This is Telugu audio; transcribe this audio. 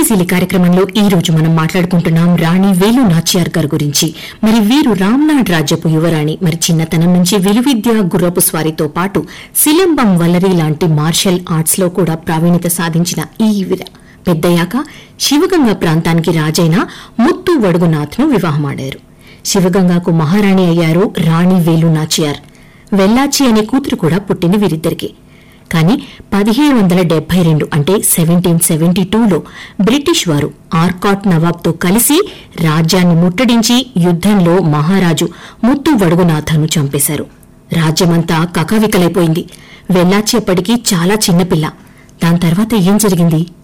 శక్తిశీలి కార్యక్రమంలో ఈ రోజు మనం మాట్లాడుకుంటున్నాం రాణి వేలు నాచియార్ గారి గురించి మరి వీరు రామ్నాడ్ రాజ్యపు యువరాణి మరి చిన్నతనం నుంచి విలువిద్య గుర్రపు స్వారీతో పాటు సిలంబం వల్లరి లాంటి మార్షల్ ఆర్ట్స్ లో కూడా ప్రావీణ్యత సాధించిన ఈ వీర పెద్దయ్యాక శివగంగ ప్రాంతానికి రాజైన ముత్తు వడుగునాథ్ను వివాహమాడారు శివగంగకు మహారాణి అయ్యారు రాణి వేలు నాచియార్ వెల్లాచి అనే కూతురు కూడా పుట్టింది వీరిద్దరికి కానీ పదిహేడు వందల డెబ్బై రెండు అంటే సెవెంటీన్ సెవెంటీ టూలో బ్రిటిష్ వారు ఆర్కాట్ నవాబ్తో కలిసి రాజ్యాన్ని ముట్టడించి యుద్దంలో మహారాజు ముత్తు వడుగునాథను చంపేశారు రాజ్యమంతా కకావికలైపోయింది వెల్లాచి అప్పటికి చాలా చిన్నపిల్ల దాని తర్వాత ఏం జరిగింది